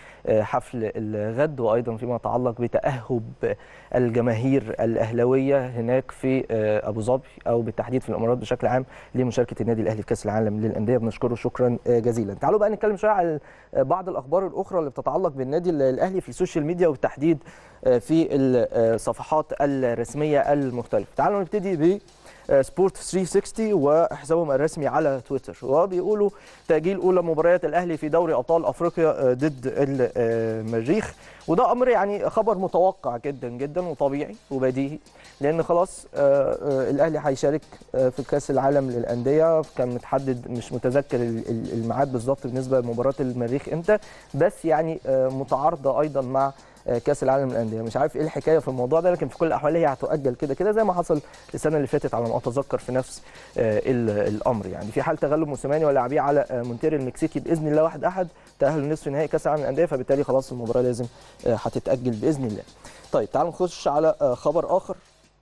بحفل الغد وايضا فيما يتعلق بتاهب الجماهير الاهلاويه هناك في ابو ظبي او بالتحديد في الامارات بشكل عام لمشاركه النادي الاهلي في كاس العالم للانديه بنشكره شكرا جزيلا تعالوا بقى نتكلم شويه على بعض الاخبار الاخرى اللي بتتعلق بالنادي الاهلي في السوشيال ميديا وبالتحديد في الصفحات الرسميه المختلفه تعالوا نبتدي ب سبورت 360 وحسابهم الرسمي على تويتر وبيقولوا تاجيل اولى مباريات الاهلي في دوري ابطال افريقيا ضد المريخ وده امر يعني خبر متوقع جدا جدا وطبيعي وبديهي لان خلاص آه، آه، الاهلي هيشارك آه، في كاس العالم للانديه كان متحدد مش متذكر ال- ال- الميعاد بالظبط بالنسبه لمباراه المريخ امتى بس يعني آه، متعارضه ايضا مع آه، كاس العالم للانديه مش عارف ايه الحكايه في الموضوع ده لكن في كل الاحوال هي هتؤجل كده كده زي ما حصل السنه اللي فاتت على ما اتذكر في نفس آه، ال- الامر يعني في حال تغلب موسيماني ولاعبيه على آه، مونتيري المكسيكي باذن الله واحد احد تاهل لنصف نهائي كاس العالم للانديه فبالتالي خلاص المباراه لازم آه، هتتاجل باذن الله طيب تعالوا نخش على آه، خبر اخر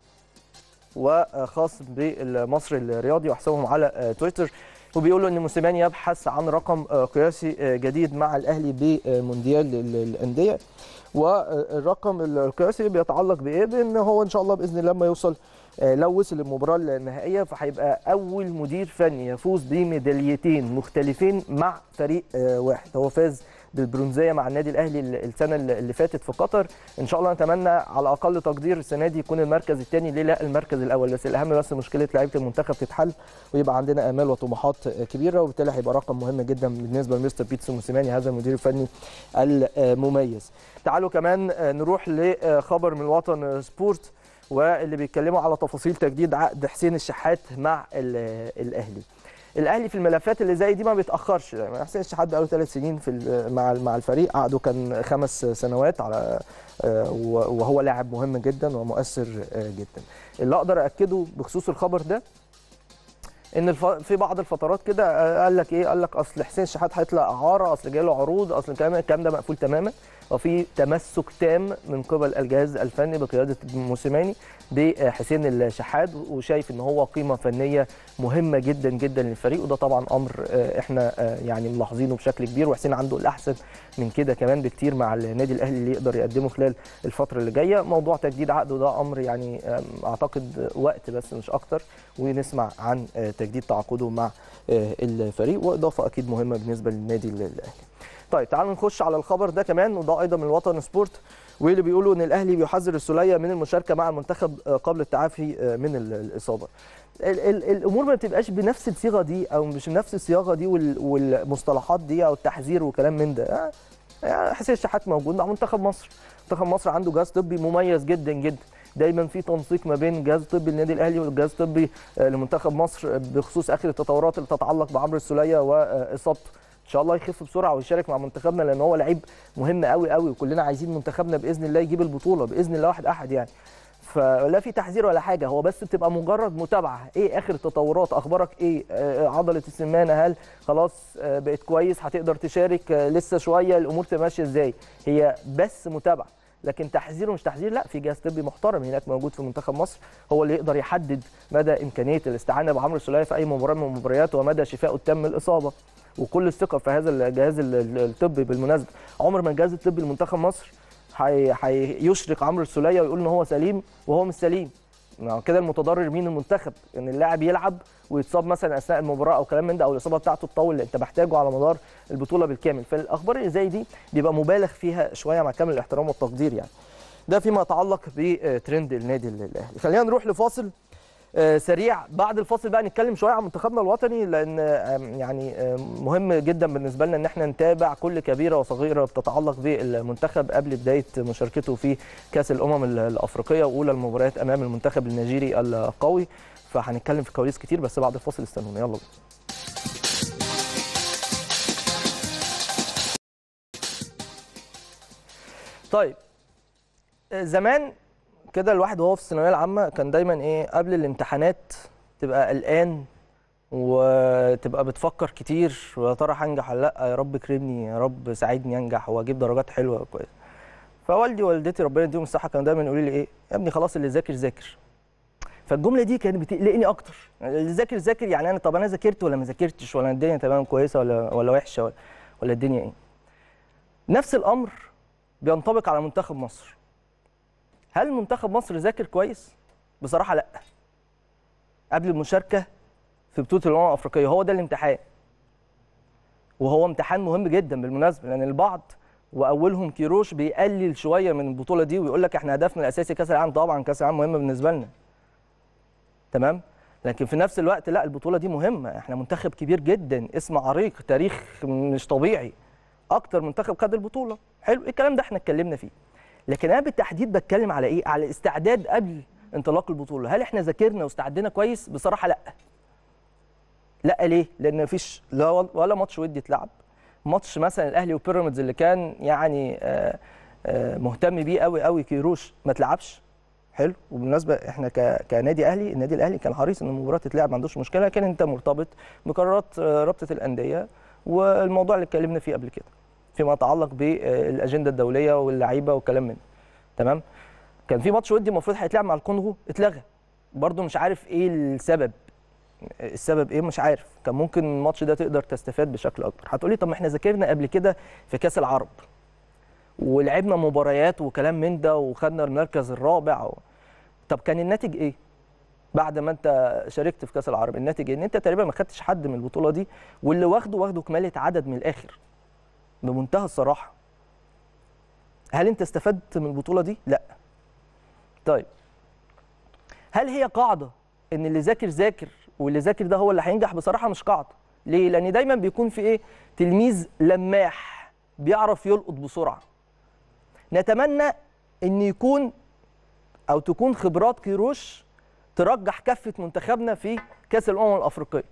وخاص بالمصري الرياضي وحسابهم على آه، تويتر وبيقولوا ان موسيماني يبحث عن رقم آه، قياسي آه، جديد مع الاهلي بمونديال ال- الانديه والرقم القياسي بيتعلق بايه؟ بان هو ان شاء الله باذن الله لما يوصل آه، لو وصل المباراه النهائيه فهيبقى اول مدير فني يفوز بميداليتين مختلفين مع فريق آه، واحد هو فاز بالبرونزيه مع النادي الاهلي ال- السنه اللي اللي فاتت في قطر ان شاء الله نتمنى على اقل تقدير السنه دي يكون المركز الثاني ليه لا المركز الاول بس الاهم بس مشكله لعيبه المنتخب تتحل ويبقى عندنا امال وطموحات كبيره وبالتالي هيبقى رقم مهم جدا بالنسبه لمستر بيتسو موسيماني هذا المدير الفني المميز تعالوا كمان نروح لخبر من الوطن سبورت واللي بيتكلموا على تفاصيل تجديد عقد حسين الشحات مع ال- الاهلي الاهلي في الملفات اللي زي دي ما بيتاخرش يعني حسين الشحات بقاله ثلاث سنين في ال- مع مع الفريق عقده كان خمس سنوات على آه، وهو لاعب مهم جدا ومؤثر آه، جدا اللي اقدر اكده بخصوص الخبر ده ان الف... في بعض الفترات كده آه، قال لك ايه قال لك اصل حسين الشحات هيطلع اعاره اصل جاي له عروض اصل الكلام الكلام ده مقفول تماما وفي تمسك تام من قبل الجهاز الفني بقياده موسيماني بحسين الشحات وشايف ان هو قيمه فنيه مهمه جدا جدا للفريق وده طبعا امر آه، احنا آه، يعني ملاحظينه بشكل كبير وحسين عنده الاحسن من كده كمان بكتير مع النادي الاهلي اللي يقدر يقدمه خلال الفتره اللي جايه موضوع تجديد عقده ده امر يعني آم، اعتقد وقت بس مش اكتر ونسمع عن آه، تجديد تعاقده مع آه، الفريق واضافه اكيد مهمه بالنسبه للنادي الاهلي طيب تعالوا نخش على الخبر ده كمان وده ايضا من الوطن سبورت واللي بيقولوا ان الاهلي بيحذر السوليه من المشاركه مع المنتخب آه، قبل التعافي آه، من ال- الاصابه ال ال الامور ما بتبقاش بنفس الصيغه دي او مش بنفس الصياغه دي وال والمصطلحات دي او التحذير وكلام من ده آه، يعني حسين الشحات موجود مع منتخب مصر منتخب مصر عنده جهاز طبي مميز جدا جدا دايما في تنسيق ما بين جهاز طبي النادي الاهلي والجهاز الطبي آه، لمنتخب مصر بخصوص اخر التطورات اللي تتعلق بعمرو السوليه واصابته ان شاء الله يخف بسرعه ويشارك مع منتخبنا لان هو لعيب مهم قوي قوي وكلنا عايزين منتخبنا باذن الله يجيب البطوله باذن الله واحد احد يعني فلا في تحذير ولا حاجه هو بس بتبقى مجرد متابعه ايه اخر التطورات اخبارك ايه آه عضله السمانه هل خلاص آه بقت كويس هتقدر تشارك آه لسه شويه الامور تبقى ماشيه ازاي هي بس متابعه لكن تحذير ومش تحذير لا في جهاز طبي محترم هناك موجود في منتخب مصر هو اللي يقدر يحدد مدى امكانيه الاستعانه بعمرو السوليه في اي مباراه من المباريات ومدى شفائه التام من الاصابه وكل الثقه في هذا الجهاز ال- ال- الطبي بالمناسبه عمر ما الجهاز الطبي لمنتخب مصر هي- هيشرق عمرو السوليه ويقول ان هو سليم وهو مش سليم ما هو كده المتضرر مين المنتخب ان اللاعب يلعب ويتصاب مثلا اثناء المباراه او كلام من ده او الاصابه بتاعته تطول اللي انت محتاجه على مدار البطوله بالكامل فالاخبار اللي زي دي بيبقى مبالغ فيها شويه مع كامل الاحترام والتقدير يعني ده فيما يتعلق بترند النادي الاهلي خلينا نروح لفاصل آه، سريع بعد الفاصل بقى نتكلم شويه عن منتخبنا الوطني لان آم، يعني آم، مهم جدا بالنسبه لنا ان احنا نتابع كل كبيره وصغيره بتتعلق بالمنتخب قبل بدايه مشاركته في كاس الامم ال- الافريقيه واولى المباريات امام المنتخب النيجيري القوي فهنتكلم في كواليس كتير بس بعد الفاصل استنونا يلا بينا طيب آه، زمان كده الواحد وهو في الثانويه العامه كان دايما ايه قبل الامتحانات تبقى قلقان وتبقى بتفكر كتير ويا ترى هنجح ولا لا يا رب كرمني يا رب ساعدني انجح واجيب درجات حلوه كويس فوالدي ووالدتي ربنا يديهم الصحه كانوا دايما يقولوا لي ايه يا ابني خلاص اللي ذاكر ذاكر فالجمله دي كانت بتقلقني اكتر يعني اللي ذاكر ذاكر يعني انا طب انا ذاكرت ولا ما ذاكرتش ولا الدنيا تمام كويسه ولا ولا وحشه ولا, ولا الدنيا ايه نفس الامر بينطبق على منتخب مصر هل منتخب مصر ذاكر كويس بصراحه لا قبل المشاركه في بطوله الامم الافريقيه هو ده الامتحان وهو امتحان مهم جدا بالمناسبه لان البعض واولهم كيروش بيقلل شويه من البطوله دي ويقول لك احنا هدفنا الاساسي كاس العالم طبعا كاس العالم مهم بالنسبه لنا تمام لكن في نفس الوقت لا البطوله دي مهمه احنا منتخب كبير جدا اسم عريق تاريخ مش طبيعي اكتر منتخب خد البطوله حلو الكلام ده احنا اتكلمنا فيه لكن انا بالتحديد بتكلم على ايه على الاستعداد قبل انطلاق البطوله هل احنا ذاكرنا واستعدنا كويس بصراحه لا لا ليه لان مفيش لا ولا ماتش ودي اتلعب ماتش مثلا الاهلي وبيراميدز اللي كان يعني آه، آه، مهتم بيه قوي قوي كيروش ما اتلعبش حلو وبالمناسبه احنا ك- كنادي اهلي النادي الاهلي كان حريص ان المباراه تتلعب ما عندوش مشكله لكن انت مرتبط بقرارات آه، رابطه الانديه والموضوع اللي اتكلمنا فيه قبل كده فيما يتعلق بالاجنده الدوليه واللعيبه والكلام من ده. تمام كان في ماتش ودي المفروض هيتلعب مع الكونغو اتلغى برضه مش عارف ايه السبب السبب ايه مش عارف كان ممكن الماتش ده تقدر تستفاد بشكل اكبر هتقولي طب ما احنا ذاكرنا قبل كده في كاس العرب ولعبنا مباريات وكلام من ده وخدنا المركز الرابع و... طب كان الناتج ايه بعد ما انت شاركت في كاس العرب الناتج ايه ان انت تقريبا ما خدتش حد من البطوله دي واللي واخده واخده كماله عدد من الاخر بمنتهى الصراحه هل انت استفدت من البطوله دي لا طيب هل هي قاعده ان اللي ذاكر ذاكر واللي ذاكر ده هو اللي هينجح بصراحه مش قاعده ليه لان دايما بيكون في ايه تلميذ لماح بيعرف يلقط بسرعه نتمنى ان يكون او تكون خبرات كيروش ترجح كفه منتخبنا في كاس الامم الافريقيه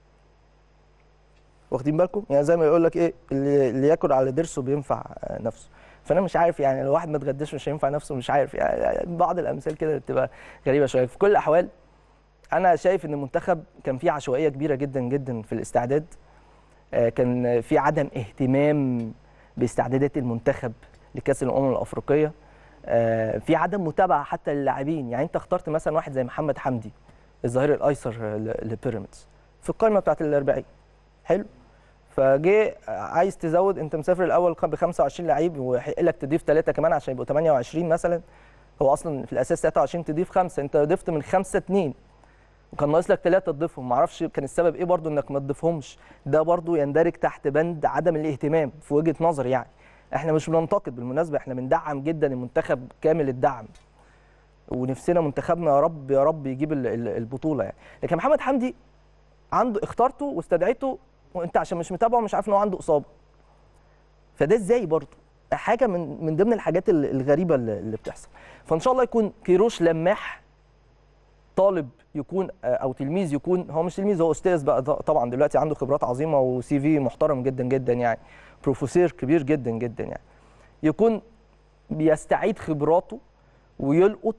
واخدين بالكم يعني زي ما يقول لك ايه اللي, اللي ياكل على ضرسه بينفع آه، نفسه فانا مش عارف يعني لو واحد ما اتغداش مش هينفع نفسه مش عارف يعني بعض الامثال كده بتبقى غريبه شويه في كل الاحوال انا شايف ان المنتخب كان فيه عشوائيه كبيره جدا جدا في الاستعداد آه، كان في عدم اهتمام باستعدادات المنتخب لكاس الامم الافريقيه آه، في عدم متابعه حتى للاعبين يعني انت اخترت مثلا واحد زي محمد حمدي الظهير الايسر ل- لبيراميدز في القائمه بتاعت الاربعين حلو فجه عايز تزود انت مسافر الاول ب 25 لعيب وهيحق لك تضيف ثلاثه كمان عشان يبقوا 28 مثلا هو اصلا في الاساس 23 تضيف خمسه انت ضفت من خمسه اثنين وكان ناقص لك ثلاثه تضيفهم معرفش كان السبب ايه برضو انك ما تضيفهمش ده برضو يندرج تحت بند عدم الاهتمام في وجهه نظري يعني احنا مش بننتقد بالمناسبه احنا بندعم جدا المنتخب كامل الدعم ونفسنا منتخبنا يا رب يا رب يجيب ال- ال- البطوله يعني لكن محمد حمدي عنده اخترته واستدعيته وانت عشان مش متابعه مش عارف ان هو عنده اصابه فده ازاي برضه حاجه من من ضمن الحاجات ال- الغريبه اللي اللي بتحصل فان شاء الله يكون كيروش لماح طالب يكون آه، او تلميذ يكون هو مش تلميذ هو استاذ بقى ط- طبعا دلوقتي عنده خبرات عظيمه وسي في محترم جدا جدا يعني بروفيسور كبير جدا جدا يعني يكون بيستعيد خبراته ويلقط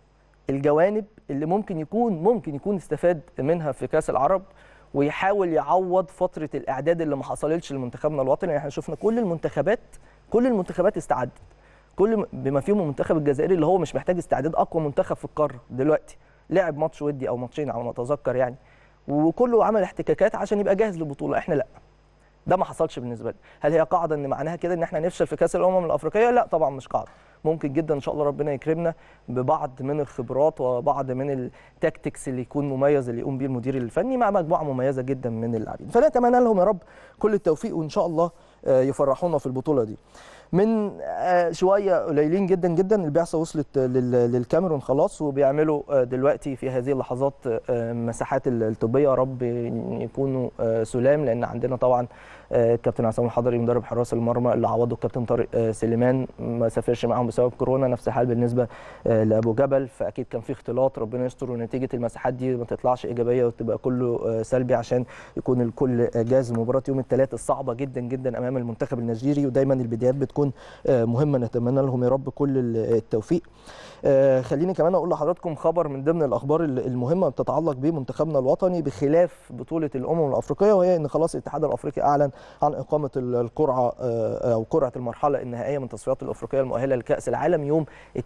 الجوانب اللي ممكن يكون ممكن يكون استفاد منها في كاس العرب ويحاول يعوض فتره الاعداد اللي ما حصلتش لمنتخبنا الوطني يعني احنا شفنا كل المنتخبات كل المنتخبات استعدت كل م- بما فيهم المنتخب الجزائري اللي هو مش محتاج استعداد اقوى منتخب في القاره دلوقتي لعب ماتش ودي او ماتشين على ما اتذكر يعني وكله عمل احتكاكات عشان يبقى جاهز للبطوله احنا لا ده ما حصلش بالنسبه لي هل هي قاعده ان معناها كده ان احنا نفشل في كاس الامم الافريقيه لا طبعا مش قاعده ممكن جدا ان شاء الله ربنا يكرمنا ببعض من الخبرات وبعض من التكتكس اللي يكون مميز اللي يقوم بيه المدير الفني مع مجموعه مميزه جدا من اللاعبين فنتمنى لهم يا رب كل التوفيق وان شاء الله آه، يفرحونا في البطوله دي من آه، شويه قليلين جدا جدا البعثه وصلت آه، لل- للكاميرون خلاص وبيعملوا آه، دلوقتي في هذه اللحظات آه، مساحات الطبيه يا رب يكونوا آه، سلام لان عندنا طبعا آه، الكابتن عصام الحضري مدرب حراس المرمى اللي عوضه الكابتن طارق آه، سليمان ما سافرش معاهم بسبب كورونا نفس الحال بالنسبه آه، لابو جبل فاكيد كان في اختلاط ربنا يستر ونتيجه المساحات دي ما تطلعش ايجابيه وتبقى كله آه، سلبي عشان يكون الكل آه، جاهز لمباراه يوم الثلاث الصعبه جدا جدا امام المنتخب النيجيري ودايما البدايات بتكون آه، مهمه نتمنى لهم يا رب كل ال- التوفيق آه، خليني كمان اقول لحضراتكم خبر من ضمن الاخبار ال- المهمه بتتعلق بمنتخبنا الوطني بخلاف بطوله الامم الافريقيه وهي ان خلاص الاتحاد الافريقي اعلن عن اقامه ال- القرعه آه، او قرعه المرحله النهائيه من تصفيات الافريقيه المؤهله لكاس العالم يوم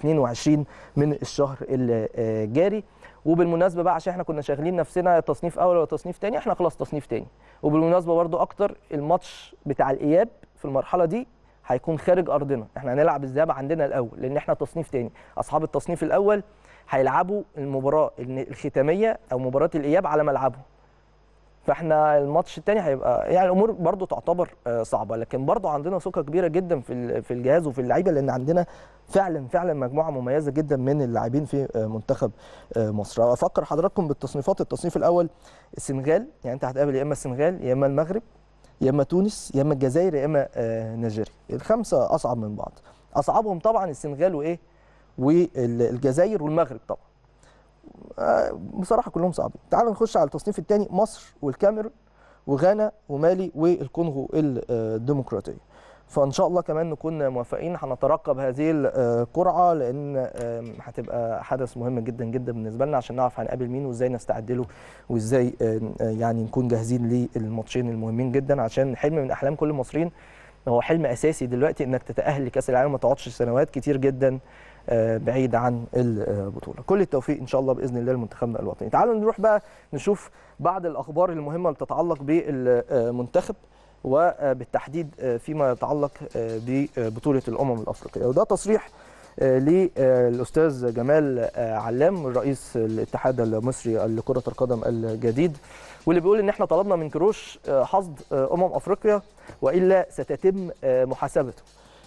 22 من الشهر الجاري وبالمناسبه بقى عشان احنا كنا شاغلين نفسنا تصنيف اول ولا تصنيف تاني احنا خلاص تصنيف تاني وبالمناسبه برضو اكتر الماتش بتاع الاياب في المرحله دي هيكون خارج ارضنا احنا هنلعب الذهاب عندنا الاول لان احنا تصنيف تاني اصحاب التصنيف الاول هيلعبوا المباراه الختاميه او مباراه الاياب على ملعبهم فاحنا الماتش الثاني هيبقى يعني الامور برضو تعتبر آه، صعبه لكن برضو عندنا ثقه كبيره جدا في ال- في الجهاز وفي اللعيبه لان عندنا فعلا فعلا مجموعه مميزه جدا من اللاعبين في آه، منتخب آه، مصر افكر حضراتكم بالتصنيفات التصنيف الاول السنغال يعني انت هتقابل يا اما السنغال يا اما المغرب يا اما تونس يا اما الجزائر يا اما آه، نيجيريا الخمسه اصعب من بعض اصعبهم طبعا السنغال وايه والجزائر والمغرب طبعا آه، بصراحه كلهم صعبين تعالوا نخش على التصنيف الثاني مصر والكاميرون وغانا ومالي والكونغو الديمقراطيه فان شاء الله كمان نكون موفقين هنترقب هذه القرعه لان آم، هتبقى حدث مهم جدا جدا بالنسبه لنا عشان نعرف هنقابل مين وازاي نستعد له وازاي آم، آه، يعني نكون جاهزين للماتشين المهمين جدا عشان حلم من احلام كل المصريين هو حلم اساسي دلوقتي انك تتاهل لكاس العالم ما تقعدش سنوات كتير جدا آه، بعيد عن البطوله كل التوفيق ان شاء الله باذن الله لمنتخبنا الوطني تعالوا نروح بقى نشوف بعض الاخبار المهمه اللي تتعلق بالمنتخب وبالتحديد فيما يتعلق ببطوله الامم الافريقيه وده تصريح للاستاذ جمال علام رئيس الاتحاد المصري لكره القدم الجديد واللي بيقول ان احنا طلبنا من كروش حصد امم افريقيا والا ستتم محاسبته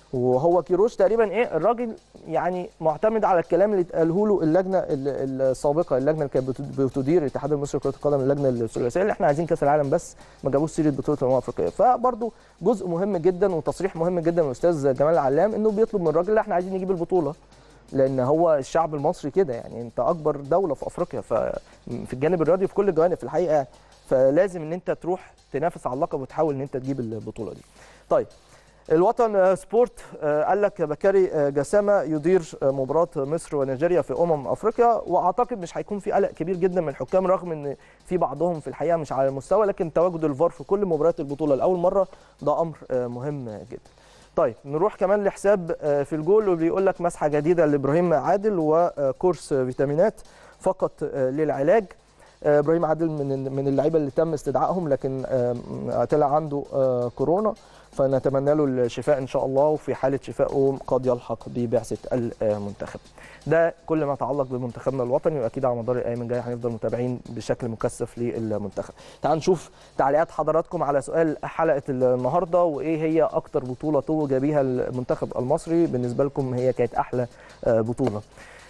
وهو كيروش تقريبا ايه الراجل يعني معتمد على الكلام اللي اتقاله له اللجنه ال- السابقه اللجنه اللي كانت بت- بتدير الاتحاد المصري لكره القدم اللجنه الثلاثيه اللي احنا عايزين كاس العالم بس ما جابوش سيره بطوله الامم الافريقيه فبرضه جزء مهم جدا وتصريح مهم جدا من الاستاذ جمال العلام انه بيطلب من الراجل لا احنا عايزين نجيب البطوله لان هو الشعب المصري كده يعني انت اكبر دوله في افريقيا ففي الجانب الرياضي في كل الجوانب في الحقيقه يعني فلازم ان انت تروح تنافس على اللقب وتحاول ان انت تجيب البطوله دي طيب الوطن آه، سبورت آه، قال لك بكاري آه، جسامه يدير آه، مباراه مصر ونيجيريا في امم افريقيا واعتقد مش هيكون في قلق كبير جدا من الحكام رغم ان في بعضهم في الحقيقه مش على المستوى لكن تواجد الفار في كل مباريات البطوله لاول مره ده امر آه، مهم جدا. طيب نروح كمان لحساب آه، في الجول وبيقول لك مسحه جديده لابراهيم عادل وكورس فيتامينات فقط آه، للعلاج آه، ابراهيم عادل من من اللعيبه اللي تم استدعائهم لكن آه، طلع عنده آه، كورونا فنتمنى له الشفاء ان شاء الله وفي حاله شفائه قد يلحق ببعثه المنتخب. ده كل ما يتعلق بمنتخبنا الوطني واكيد على مدار الايام الجايه هنفضل متابعين بشكل مكثف للمنتخب. تعالوا نشوف تعليقات حضراتكم على سؤال حلقه النهارده وايه هي اكتر بطوله توج بيها المنتخب المصري بالنسبه لكم هي كانت احلى آه، بطوله.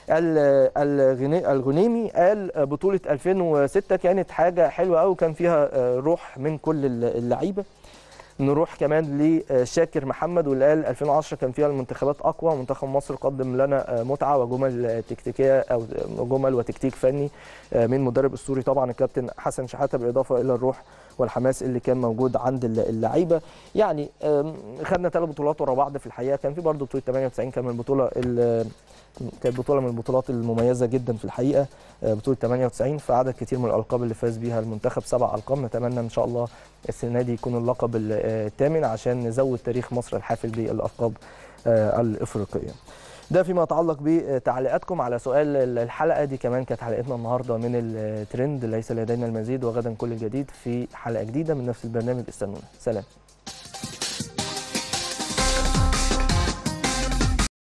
ال- الغني- الغنيمي قال بطولة 2006 كانت حاجة حلوة قوي وكان فيها آه، روح من كل اللعيبة نروح كمان لشاكر محمد واللي قال 2010 كان فيها المنتخبات اقوى منتخب مصر قدم لنا متعه وجمل تكتيكيه او جمل وتكتيك فني من مدرب اسطوري طبعا الكابتن حسن شحاته بالاضافه الى الروح والحماس اللي كان موجود عند اللعيبه يعني آم، خدنا ثلاث بطولات ورا بعض في الحقيقه كان في برضه بطوله 98 كان من البطوله ال- كانت بطوله من البطولات المميزه جدا في الحقيقه آه، بطوله 98 في عدد كتير من الالقاب اللي فاز بيها المنتخب سبع القاب نتمنى ان شاء الله السنه دي يكون اللقب ال- آه، الثامن عشان نزود تاريخ مصر الحافل بالالقاب آه، الافريقيه. ده فيما يتعلق بتعليقاتكم على سؤال الحلقه دي كمان كانت حلقتنا النهارده من الترند ليس لدينا المزيد وغدا كل الجديد في حلقه جديده من نفس البرنامج استنونا سلام